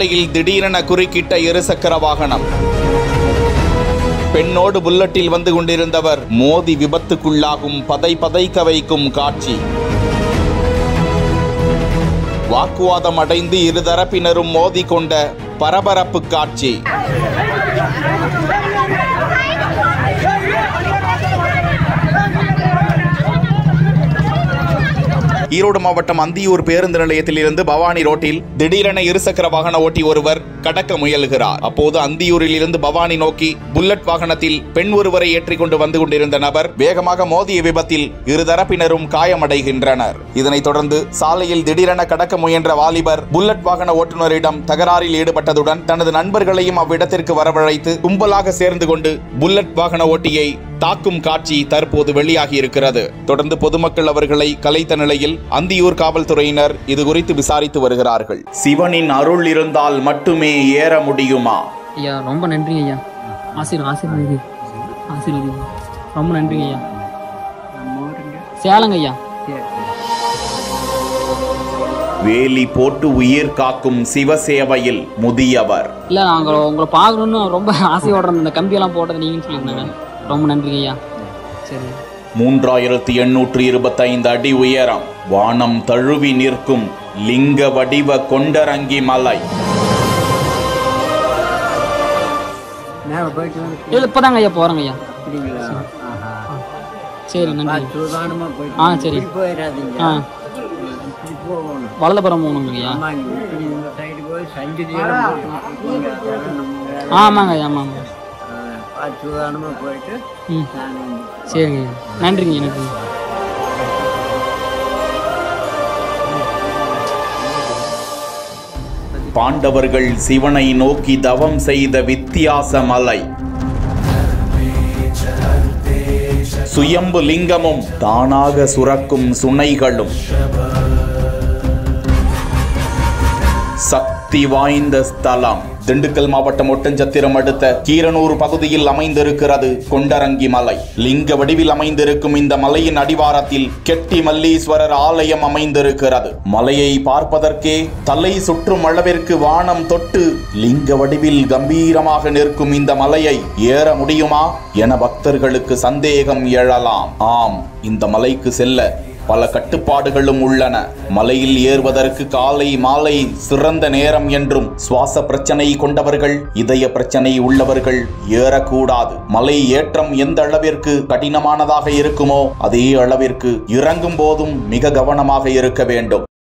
சாலையில் திடீரென குறுக்கிட்ட இருசக்கர வாகனம் பெண்ணோடு புல்லட்டில் வந்து கொண்டிருந்தவர் மோதி விபத்துக்குள்ளாகும் பதை பதைக்க வைக்கும் காட்சி வாக்குவாதம் அடைந்து இருதரப்பினரும் மோதிக்கொண்ட பரபரப்பு காட்சி ஈரோடு மாவட்டம் அந்தியூர் பேருந்து நிலையத்தில் இருந்து பவானி ரோட்டில் திடீரென இருசக்கர வாகன ஓட்டி ஒருவர் கடக்க முயலுகிறார் அப்போது அந்தியூரில் இருந்து பவானி நோக்கி புல்லட் வாகனத்தில் பெண் ஒருவரை ஏற்றிக் கொண்டு வந்து கொண்டிருந்த நபர் வேகமாக மோதிய விபத்தில் இருதரப்பினரும் காயமடைகின்றனர் இதனைத் தொடர்ந்து சாலையில் திடீரென கடக்க முயன்ற வாலிபர் புல்லட் வாகன ஓட்டுநரிடம் தகராறில் ஈடுபட்டதுடன் தனது நண்பர்களையும் அவ்விடத்திற்கு வரவழைத்து கும்பலாக சேர்ந்து கொண்டு புல்லட் வாகன ஓட்டியை தாக்கும் காட்சி தற்போது வெளியாகி இருக்கிறது தொடர்ந்து பொதுமக்கள் அவர்களை கலைத்த நிலையில் அந்தியூர் காவல்துறையினர் இது குறித்து விசாரித்து வருகிறார்கள் சிவனின் அருள் இருந்தால் மட்டுமே ஏற முடியுமா ஐயா ரொம்ப நன்றிங்க ஐயா ஆசீர் ஆசீர்வதி ஆசீர்வதி ரொம்ப நன்றிங்க ஐயா சேலங்க ஐயா வேலி போட்டு உயிர் காக்கும் சிவசேவையில் முதியவர் இல்லை நாங்கள் உங்களை பார்க்கணுன்னு ரொம்ப ஆசையோட இருந்த இந்த கம்பியெல்லாம் போட்டது நீங்கன்னு சொல்லியிருந்தாங்க ரொம்ப நன்றிங்க ஐயா சரி மூன்றாயிரத்தி எண்ணூற்று இருபத்தைந்து அடி உயரம் வானம் தழுவி நிற்கும் லிங்க வடிவ கொண்டரங்கி மலை மேலே போயிட்டு வந்து இல்லை இப்போ தாங்க ஐயா போகிறேங்க ஐயா குடிங்களா ஆஹா. சரி நன்றி சூதானமா போயிட்டு ஆ சரி இப்படி போயிடாதீங்க ஆ இப்படி போகணும் வலதுபுறம் போகணுங்க ஐயா ஆமாங்க இப்படி இந்த சைடு போய் சஞ்சரியில் போட்டு அதான் நம்ம வேலை. ஆ ஆமாங்க ஐயா ஆமாங்க ஆ, பார்த்து சூதானமா போயிட்டு ம் நான் வந்து சரிங்க ஐயா நன்றிங்க நன்றிங்க பாண்டவர்கள் சிவனை நோக்கி தவம் செய்த வித்தியாச மலை சுயம்பு லிங்கமும் தானாக சுரக்கும் சுனைகளும் சக்தி வாய்ந்த ஸ்தலம் திண்டுக்கல் மாவட்டம் ஒட்டஞ்சத்திரம் அடுத்த கீரனூர் பகுதியில் அமைந்திருக்கிறது கொண்டரங்கி மலை லிங்க வடிவில் அமைந்திருக்கும் இந்த மலையின் அடிவாரத்தில் கெட்டி மல்லீஸ்வரர் ஆலயம் அமைந்திருக்கிறது மலையை பார்ப்பதற்கே தலை சுற்றும் அளவிற்கு வானம் தொட்டு லிங்க வடிவில் கம்பீரமாக நிற்கும் இந்த மலையை ஏற முடியுமா என பக்தர்களுக்கு சந்தேகம் எழலாம் ஆம் இந்த மலைக்கு செல்ல பல கட்டுப்பாடுகளும் உள்ளன மலையில் ஏறுவதற்கு காலை மாலை சிறந்த நேரம் என்றும் சுவாச பிரச்சனை கொண்டவர்கள் இதய பிரச்சனை உள்ளவர்கள் ஏறக்கூடாது மலை ஏற்றம் எந்த அளவிற்கு கடினமானதாக இருக்குமோ அதே அளவிற்கு இறங்கும் போதும் மிக கவனமாக இருக்க வேண்டும்